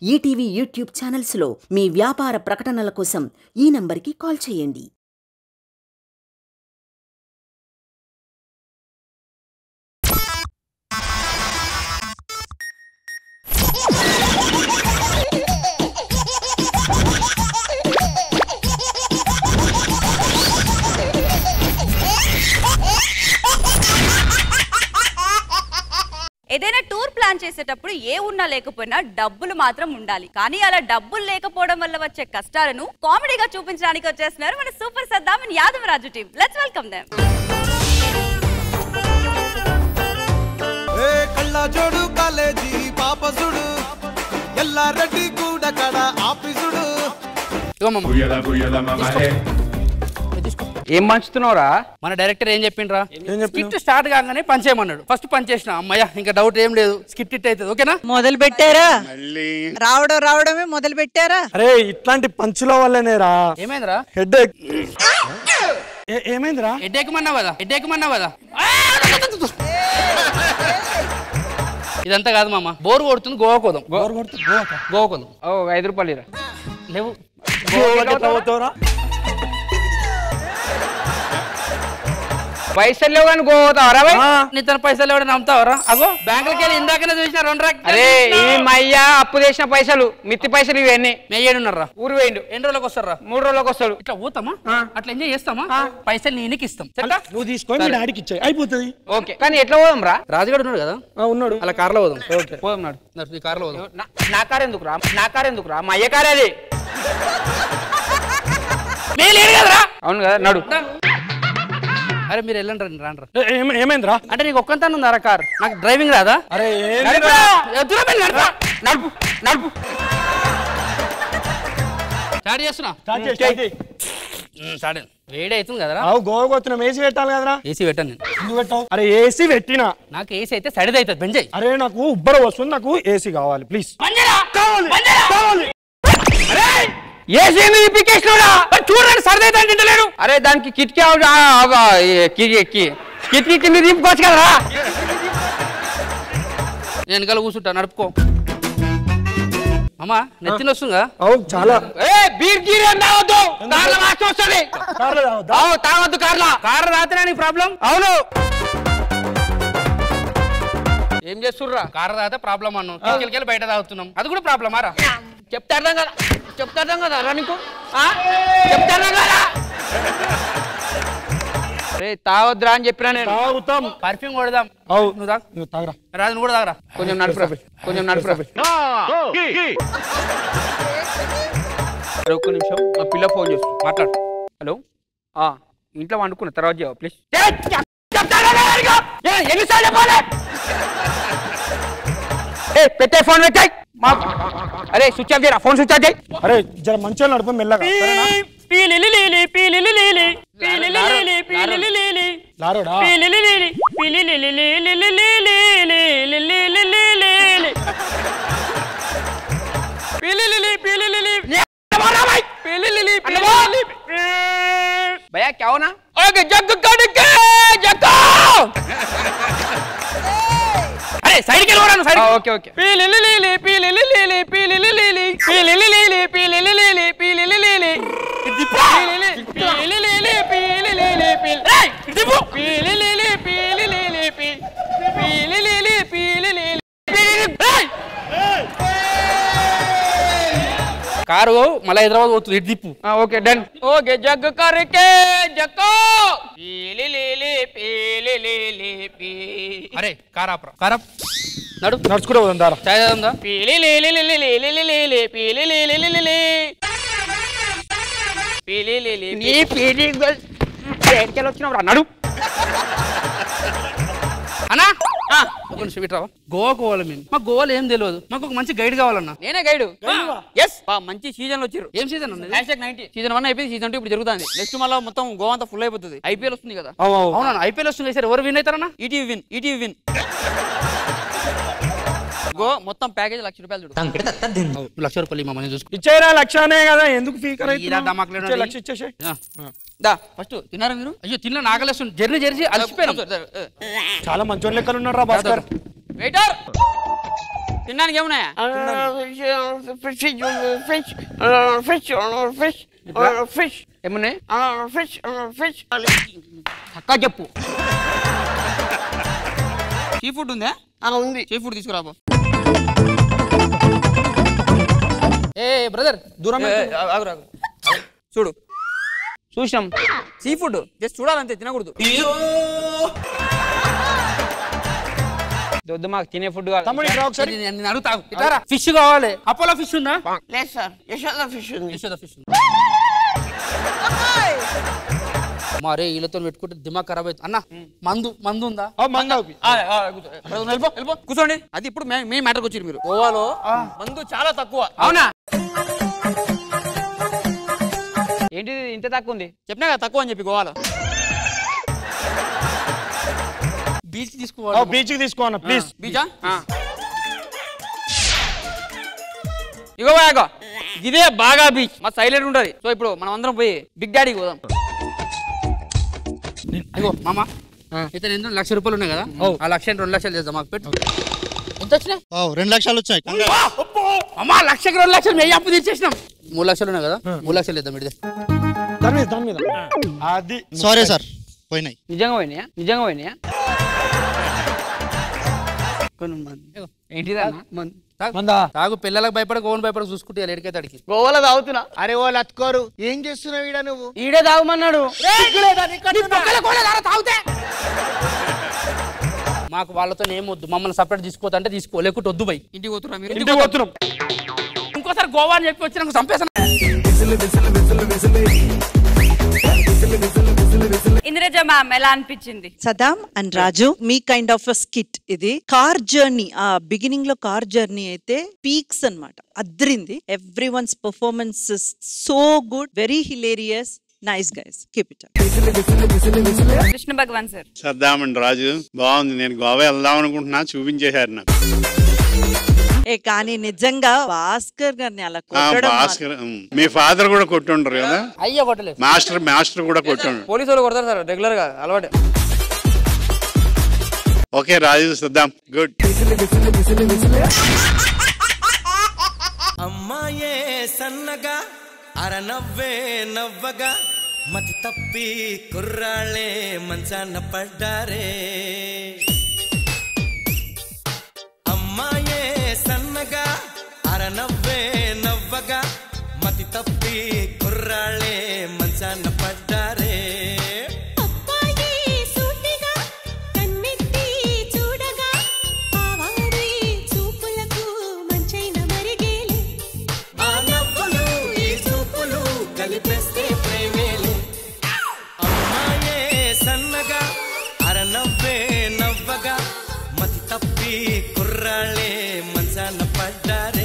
ETV YouTube ఛానల్స్లో మీ వ్యాపార ప్రకటనల కోసం ఈ నంబర్కి కాల్ చేయండి ఏదైనా టూర్ ప్లాన్ చేసేటప్పుడు ఏ ఉన్నా లేకపోయినా డబ్బులు మాత్రం ఉండాలి కానీ అలా డబ్బులు లేకపోవడం వల్ల వచ్చే కష్టాలను కామెడీగా చూపించడానికి వచ్చేస్తున్నారు మన super Saddam and Yadavaraju team let's welcome them ఏ కళ్ళ జోడు కాలేజీ పాపసుడు ఎల్లారెడ్డి కూడా కడ ఆఫీసుడు Buyala, buyala, mama, eh. ఏం పంచుతున్నావురా మన డైరెక్టర్ ఏం చెప్పిండ్రా స్కిట్ స్టార్ట్ కాగానే పంచ్ చేయమన్నాడు ఫస్ట్ పంచ్ చేసిన అమ్మయ్య ఇంకా డౌట్ ఏం లేదు స్కిట్ ఇట్ అవుతుంది ఓకేనా మొదలు పెట్టారా రావడం రావడమే మొదలు పెట్టారా అరే ఇట్లాంటి పంచుల వల్లనేరా ఏమైందిరా హెడ్ ఏమైందిరా హెడ్ ఎక్కమన్నావు కదా హెడ్ ఎక్కమన్నావు కదా ఇదంతా కాదు మామ బోర్ కొడుతుంది గోవా కోదాం గోవా కోదాం ఓ ఐదు రూపాయలు ఇరా లేవు పైసలు లేవు కానీ గోతావరా బై నీ తన పైసలు ఎవడైనా నమ్ముతావరా అగో బ్యాంకులకి వెళ్ళి ఇందాకనే చూసిన రెండు రకాలు అరే ఇవి మా అయ్య అప్పు చేసిన పైసలు మిత్తి పైసలు ఇవన్నీ మెయ్యేడున్నారా ఊరు వేయండు ఎన్ని రోజులకు వస్తారా మూడు రోజులకు వస్తాడు ఇట్లా పోతామా అట్లా ఎంజాయ్ చేస్తామా పైసలు నేనికి ఇస్తాం సెట్టా? నువ్వు తీసుకొని మీ డాడీకి ఇచ్చాయి అయిపోతుంది ఓకే కానీ ఎట్లా పోదాం రా రాజుగాడు ఉన్నాడు కదా ఉన్నాడు అలా కార్లో పోదాం ఓకే పోదాం నాడు నడు, ఈ కార్లో పోదాం నా- నా కారు ఎందుకు రా నా కారు ఎందుకు రా మా అయ్య కారు అది నేను లేడు కదరా అవును కదా నడు అరే మీరు వెళ్ళండి రండి రాండ్రా ఏ- ఏమ- ఏమైందిరా అంటే నీకు ఒక్కంతాను ఉందా కార్ నాకు డ్రైవింగ్ రాదా అరే ఏందిరా? నడుపురా. ఎదురు వెళ్ళి నడపా. నడుపు నడుపు స్టార్ట్ చేస్తున్నా స్టార్ట్ చేయి, స్టార్ట్ చేయి. ఉమ్, స్టార్ట్ అయింది. వేడి అవుతుంది కదరా అవు గోవకు వచ్చినాం ఏసీ పెట్టాలి కదరా ఏసీ పెట్టాను నేను ఎందుకు పెట్టావు అరే ఏసీ పెట్టినా నాకు ఏసీ అయితే సడిది అవుతుంది బెంజాయ్ అరే నాకు ఉబ్బర వస్తుంది నాకు ఏసీ కావాలి ప్లీజ్ ఏసీ పికేసినోడా చూడండి సరదా తింటలేడు అరే దానికి కిటికీ ఆవు- ఆ, ఆవు, ఆ, ఈ కి- కి- కిటికీ కింద దింపుకోవచ్చు కదరా నేను వెనకాల కూర్చుంటా నడుపుకో అమ్మా నెత్తిన వస్తుందా అవు చాలా ఏ బీర్ గీర్ ఏం తాగొద్దు కార్ల వాసన వస్తుంది కార్లో తాగొద్దా? అవు తాగొద్దు కార్ల కారు రాత్రి నీకు ప్రాబ్లం అవును ఏం చేస్తుర్రా కారు తాగితే ప్రాబ్లం అన్నావు తీసుకెళ్ళి బయట తాగుతున్నాం అది కూడా ప్రాబ్లమ్ ఆరా చెప్తే అర్థం కదా చెప్తే అర్థం కదా రా నీకు ఆ? చెప్తే అర్థం కదా రే తాగొద్దురా అని చెప్పినా నేను తాగుతాం పర్ఫ్యూమ్ కొడదాం అవు నువ్వు తాగు నువ్వు తాగరా రాజు నువ్వు కూడా తాగరా కొంచెం నడుపురా కొంచెం నడుపురా అరే, ఒక్క నిమిషం మా పిల్ల ఫోన్ చేస్తు మాట్లాడు హలో ఆ ఇంట్లో వండుకున్న తర్వాత చేయవా ప్లీజ్ ఎన్నిసార్లు చెప్పాలి ఏ పెట్టే ఫోన్ పెట్టాయి అరే స్విచ్ ఆఫ్ చేయరా ఫోన్ స్విచ్ ఆఫ్ చేయి అరే జర మంచిగా నడుపు మెల్లగా సరేనా? లారోడా भैया क्या हो ना ओके जग कड़के जग అరే సైడ్కి వెళ్ళి సైడ్ ఓకే ఓకే పీలిలిలిలి పీలిలిలిలి పీలిలిలిలి పీలిలిలిలి పీలిలిలిలి పీలిలిలిలి పీలిలి పీలిలిలి పీలిలిలి పీల్ పీలిలిలి పీలిలిలి పీ పీలిలిలి పీలిలిలి కారు మళ్ళీ హైదరాబాద్ పోతుంది ఇటు తిప్పు ఓకే డన్ ఓకే జగ్ కరికే జక్కో పీలిలిలి పీలిలిలి పీ అరే కార్ ఆపరా కార్ ఆప్ నడు నడుచుకుంటూ పోదాం దారా చాయ్ తాగుందా పీలిలిలిలిలిలిలిలిలి పీలిలిలిలిలిలి పీలిలిలి నీ పీలి ఎక్కడికి వచ్చినావు రా నడు అన్నా ఒక నిమిషం ఇటు రావా గోవాకు పోవాలి మేము మాకు గోవాలో ఏం తెలియదు మాకు ఒక మంచి గైడ్ కావాలన్నా నేనే గైడ్ ఎస్ మంచి సీజన్ వచ్చారు ఏం సీజన్ అన్నది హ్యాష్ నైన్టీ సీజన్ వన్ అయిపోయింది సీజన్ టూ ఇప్పుడు జరుగుతుంది నెక్స్ట్ మళ్ళీ మొత్తం గోవా అంతా ఫుల్ అయిపోతుంది ఐపీఎల్ వస్తుంది కదా అవు అవు అవునా ఐపీఎల్ వస్తుంది సార్ ఎవరు విన్ అవుతారన్నా ETV win ETV win go మొత్తం ప్యాకేజ్ లక్ష రూపాయలు చూడు లక్ష రూపాయలు మా మనీ చూసుకో ఇచ్చేరా లక్షనే కదా ఎందుకు ఫీకర్ ఈరా దమాకులేనా ఇచ్చే నీ? లక్ష ఇచ్చేసే ఆ. దా ఫస్ట్ తిన్నారా మీరు అయ్యో తిన్న నాగలేస్తుంది జర్నీ చేసి అలసిపోయినాం చాలా మంచోని లెక్కలు ఉన్నాడు రా భాస్కర్ వెయిటర్ తినడానికి ఏమున్నాయా fish fish fish fish fish ఏమున్నాయి ఫిష్ ఫిష్ చక్కగా చెప్పు సీ ఫుడ్ ఉందా ఉంది సీ ఫుడ్ తీసుకురాబో ఏ బ్రదర్ దూరం పెట్టు. ఆగు, ఆగు. చూడు చూసినాం సీ ఫుడ్ జస్ట్ చూడాలంతే తినకూడదు వద్దు మాకు తినే ఫుడ్ తమ్ముడు ఇక్కడ ఒకసారి నేను నేను అడుగుతా ఇట్లారా ఫిష్ కావాలి అపోలో ఫిష్ ఉందా లేదు సార్ యశోద ఫిష్ ఉంది యశోద ఫిష్ ఉంది మరే వీళ్ళతో పెట్టుకుంటే దిమాగ్ ఖరాబ్ అవుతుంది అన్న మందు మందు ఉందా ఆ, మంద అవుపి. వెళ్ళిపో వెళ్ళిపో కూర్చోండి అది ఇప్పుడు మే- మీ మ్యాటర్కి వచ్చారు మీరు గోవాలో మందు చాలా తక్కువ అవునా ఏంటిది ఇంత తక్కువ ఉంది చెప్పినా కదా తక్కువ అని చెప్పి గోవాలో బీచ్ ఆ, తీసుకోవాలి బీచ్ కి తీసుకో అన్న ప్లీజ్ బీచా ఇగో బాగా ఇదే బాగా బీచ్ మా సైలెంట్ ఉంటది సో ఇప్పుడు మనం అందరం పోయి బిగ్ డాడీకి పోదాం అయ్యో మామ ఇతను ఎందుకు లక్ష రూపాయలు ఉన్నాయి కదా ఆ లక్ష రెండు లక్షలు చేద్దాం మాకు పెట్టు ఎంత వచ్చినాయి రెండు లక్షలు వచ్చాయి అమ్మా లక్షకి రెండు లక్షలు మేము అప్పు తీర్చేసినాం మూడు లక్షలు ఉన్నాయి కదా మూడు లక్షలు ఇద్దాం ఇడిదే దాని మీద దాని మీద అది సారీ సార్ పోయినాయి నిజంగా పోయినాయా నిజంగా పోయినాయా ఏంటిదా తాగు. మందా తాగు పిల్లలకు భయపడక ఓన్ భయపడక చూసుకుంటే ఎడికైతే అడిగి గోవాలో తాగుతున్నా అరే వాళ్ళు అత్తుకోరు ఏం చేస్తున్నావు ఈడ నువ్వు ఈడే తాగమన్నాడు మాకు వాళ్ళతో ఏమొద్దు మమ్మల్ని సపరేట్ తీసుకోవద్దు అంటే తీసుకో లేకుంటే వద్దు పోయి ఇంటికి పోతున్నా మీరు ఇంటికి పోతున్నాం ఇంకోసారి గోవా అని చెప్పి వచ్చి నాకు చంపేసాను ఇంద్రజ మ్యామ్ ఎలా అనిపించింది సదాం అండ్ రాజు మీ కైండ్ ఆఫ్ స్కిట్ ఇది కార్ జర్నీ ఆ బిగినింగ్ లో కార్ జర్నీ అయితే పీక్స్ అన్నమాట అద్రింది everyone's performance so good very hilarious nice guys keep it Krishna Bhagavan sir సర్దామండి రాజు బాగుంది నేను గోవా వెళ్దాం అనుకుంటున్నా చూపించేశారు నాకు ఏ కానీ నిజంగా భాస్కర్ గారిని అలా ఆ, కొట్టడం భాస్కర్ ఉమ్. మీ ఫాదర్ కూడా కొట్టుండ్రు కదా అయ్యో కొట్టలేదు మాస్టర్ మాస్టర్ కూడా కొట్టుండ్రు పోలీసు వాళ్ళు కొడతారు సార్ రెగ్యులర్ గా అలవాటే ఓకే రాజు సర్దాం గుడ్ అమ్మాయే సన్నగా అర నవ్వే నవ్వగా మతి తప్పి కుర్రాళ్ళే మంచాన పడ్డారే అమ్మాయే సన్నగా అర నవ్వే నవ్వగా మతి తప్పి కుర్రాళ్ళే మంచాన పడ్డారే ఆ నవ్వులు ఈ చూపులు కలిపేస్తే ప్రేమేలే అమ్మాయే సన్నగా అర నవ్వే నవ్వగా మతి తప్పి కుర్రాళ్ళే మంచాన పడ్డారే